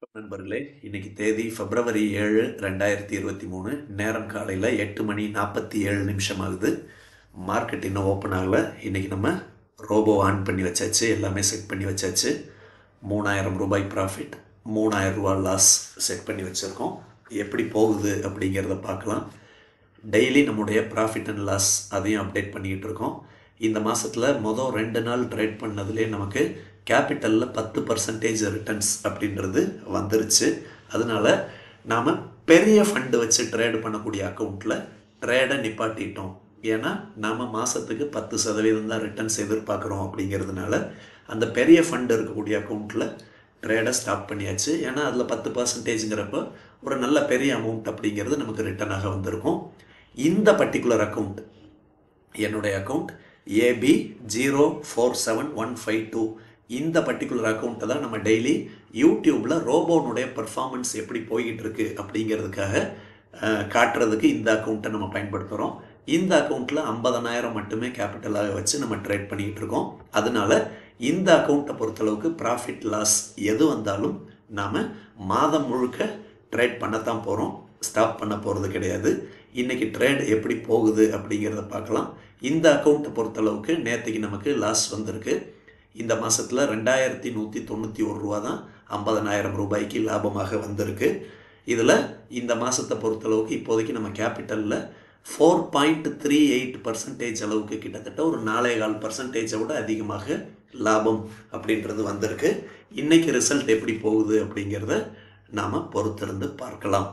நண்பர்களே இன்னைக்கு தேதி பிப்ரவரி ஏழு ரெண்டாயிரத்தி இருபத்தி மூணு நேரம் காலையில் எட்டு மணி நாற்பத்தி ஏழு நிமிஷம் ஆகுது மார்க்கெட் இன்னும் ஓப்பன் ஆகலை இன்னைக்கு நம்ம ரோபோ ஆன் பண்ணி வச்சாச்சு எல்லாமே செட் பண்ணி வச்சாச்சு மூணாயிரம் ரூபாய் ப்ராஃபிட் மூணாயிரம் ரூபாய் லாஸ் செட் பண்ணி வச்சுருக்கோம் எப்படி போகுது அப்படிங்கிறத பார்க்கலாம் டெய்லி நம்முடைய ப்ராஃபிட் அண்ட் லாஸ் அதையும் அப்டேட் பண்ணிக்கிட்டு இருக்கோம் இந்த மாதத்தில் மொதல் ரெண்டு நாள் ட்ரேட் பண்ணதுலேயே நமக்கு கேபிட்டலில் பத்து பர்சன்டேஜ் ரிட்டர்ன்ஸ் அப்படின்றது வந்துருச்சு அதனால நாம் பெரிய ஃபண்டு வச்சு ட்ரேடு பண்ணக்கூடிய அக்கௌண்ட்டில் ட்ரேடை நிப்பாட்டிட்டோம் ஏன்னா நாம் மாதத்துக்கு பத்து சதவீதம் தான் ரிட்டர்ன்ஸ் எதிர்பார்க்குறோம் அப்படிங்கிறதுனால அந்த பெரிய ஃபண்டு இருக்கக்கூடிய அக்கௌண்ட்டில் ட்ரேடை ஸ்டாப் பண்ணியாச்சு ஏன்னா அதில் பத்து பர்சன்டேஜுங்கிறப்ப ஒரு நல்ல பெரிய அமௌண்ட் அப்படிங்கிறது நமக்கு ரிட்டர்னாக வந்திருக்கும் இந்த பர்டிகுலர் அக்கௌண்ட் என்னுடைய account AB zero four seven one five two இந்த பர்டிகுலர் அக்கௌண்ட்டை தான் நம்ம டெய்லி யூடியூப்பில் ரோபோனுடைய பர்ஃபார்மன்ஸ் எப்படி போய்கிட்டு இருக்கு அப்படிங்கிறதுக்காக அஹ், காட்டுறதுக்கு இந்த அக்கௌண்ட்டை நம்ம பயன்படுத்துகிறோம் இந்த அக்கௌண்ட்டில் ஐம்பதனாயிரம் மட்டுமே கேபிட்டலாக வச்சு நம்ம ட்ரேட் பண்ணிக்கிட்டு இருக்கோம் அதனால இந்த அக்கௌண்ட்டை பொறுத்தளவுக்கு ப்ராஃபிட் லாஸ் எது வந்தாலும் நாம் மாதம் முழுக்க ட்ரேட் பண்ணத்தான் போகிறோம் ஸ்டாப் பண்ண போகிறது கிடையாது இன்றைக்கி ட்ரேட் எப்படி போகுது அப்படிங்கிறத பார்க்கலாம் இந்த அக்கௌண்ட்டை பொறுத்தளவுக்கு நேற்றுக்கு நமக்கு லாஸ் வந்திருக்கு இந்த மாதத்தில் ரெண்டாயிரத்தி நூற்றி தொண்ணூற்றி ஒரு ரூபா தான் ஐம்பதனாயிரம் ரூபாய்க்கு லாபமாக வந்திருக்கு இதில் இந்த மாதத்தை பொறுத்தளவுக்கு இப்போதைக்கு நம்ம கேபிட்டலில் four point three eight percentage அளவுக்கு கிட்டத்தட்ட ஒரு நாலே கால் பர்சன்டேஜை விட அதிகமாக லாபம் அப்படின்றது வந்திருக்கு இன்னைக்கு ரிசல்ட் எப்படி போகுது அப்படிங்கிறத நாம் பொறுத்திருந்து பார்க்கலாம்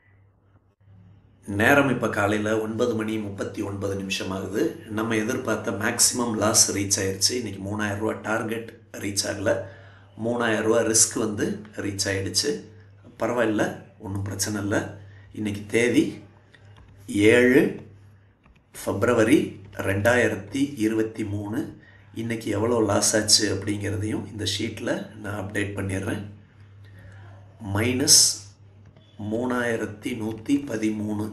நேரம் இப்போ காலையில் ஒன்பது மணி முப்பத்தி ஒன்பது நிமிஷம் ஆகுது நம்ம எதிர்பார்த்த மேக்ஸிமம் லாஸ் ரீச் ஆயிருச்சு இன்றைக்கி மூணாயிரம் ரூபா டார்கெட் ரீச் ஆகலை மூணாயிரம் ரூபா ரிஸ்க் வந்து ரீச் ஆயிடுச்சு பரவாயில்ல ஒன்றும் பிரச்சனை இல்லை இன்றைக்கி தேதி ஏழு ஃபெப்ரவரி ரெண்டாயிரத்தி இருபத்தி மூணு இன்றைக்கி எவ்வளோ லாஸ் ஆச்சு அப்படிங்கிறதையும் இந்த ஷீட்டில் நான் அப்டேட் பண்ணிடுறேன் மைனஸ் மூணாயிரத்தி நூற்றி பதிமூணு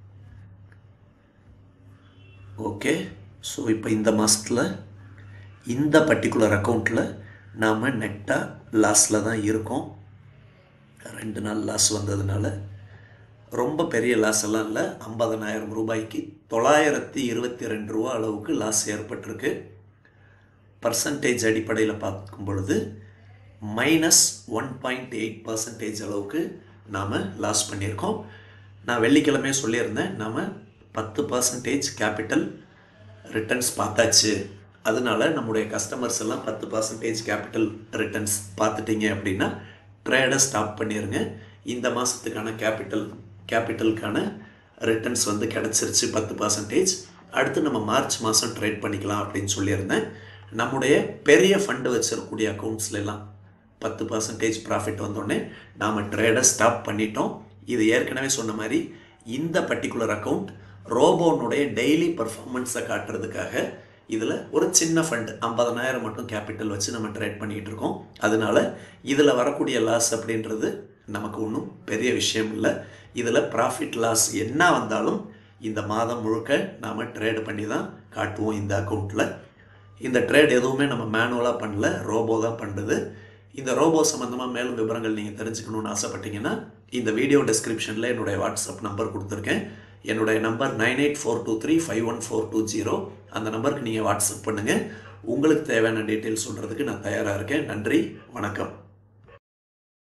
ஓகே ஸோ இப்போ இந்த மாதத்தில் இந்த பர்டிகுலர் அக்கௌண்ட்டில் நாம் நெட்டாக லாஸில் தான் இருக்கோம் ரெண்டு நாள் லாஸ் வந்ததுனால ரொம்ப பெரிய லாஸ் எல்லாம் இல்லை ஐம்பதனாயிரம் ரூபாய்க்கு தொள்ளாயிரத்தி இருபத்தி ரெண்டு ரூபா அளவுக்கு லாஸ் ஏற்பட்டிருக்கு பர்சன்டேஜ் அடிப்படையில் பார்க்கும் பொழுது minus one point eight percentage அளவுக்கு நாம் லாஸ் பண்ணியிருக்கோம் நான் வெள்ளிக்கிழமையே சொல்லியிருந்தேன் நாம் பத்து பர்சன்டேஜ் கேபிட்டல் ரிட்டர்ன்ஸ் பார்த்தாச்சு அதனால நம்முடைய கஸ்டமர்ஸ் எல்லாம் பத்து பர்சன்டேஜ் கேபிட்டல் ரிட்டர்ன்ஸ் பார்த்துட்டீங்க அப்படின்னா ட்ரேடை ஸ்டாப் பண்ணிடுங்க இந்த மாதத்துக்கான கேபிட்டல் கேபிட்டலுக்கான ரிட்டர்ன்ஸ் வந்து கிடச்சிருச்சு பத்து பர்சன்டேஜ் அடுத்து நம்ம மார்ச் மாதம் ட்ரேட் பண்ணிக்கலாம் அப்படின்னு சொல்லியிருந்தேன் நம்முடைய பெரிய ஃபண்டு வச்சிருக்கக்கூடிய அக்கௌண்ட்ஸ்ல எல்லாம் பத்து பர்சன்டேஜ் ப்ராஃபிட் வந்தோடனே நாம் ட்ரேடை ஸ்டாப் பண்ணிட்டோம் இது ஏற்கனவே சொன்ன மாதிரி இந்த பர்டிகுலர் அக்கௌண்ட் ரோபோனுடைய டெய்லி பர்ஃபார்மன்ஸை காட்டுறதுக்காக இதில் ஒரு சின்ன ஃபண்ட் ஐம்பதனாயிரம் மட்டும் கேபிட்டல் வச்சு நம்ம ட்ரேட் பண்ணிகிட்டு இருக்கோம் அதனால இதில் வரக்கூடிய லாஸ் அப்படின்றது நமக்கு ஒன்றும் பெரிய விஷயம் இல்லை இதில் ப்ராஃபிட் லாஸ் என்ன வந்தாலும் இந்த மாதம் முழுக்க நாம் ட்ரேடு பண்ணி தான் காட்டுவோம் இந்த அக்கௌண்ட்டில் இந்த ட்ரேட் எதுவுமே நம்ம மேனுவலாக பண்ணல ரோபோ தான் பண்ணுறது இந்த ரோபோ சம்மந்தமாக மேலும் விவரங்கள் நீங்கள் தெரிஞ்சுக்கணும்னு ஆசைப்பட்டீங்கன்னா இந்த வீடியோ டிஸ்கிரிப்ஷனில் என்னுடைய வாட்ஸ்அப் நம்பர் கொடுத்துருக்கேன் என்னுடைய number nine eight four two three five one four two zero அந்த நம்பருக்கு நீங்கள் வாட்ஸ்அப் பண்ணுங்கள் உங்களுக்கு தேவையான டீட்டெயில்ஸ் சொல்கிறதுக்கு நான் தயாராக இருக்கேன் நன்றி வணக்கம்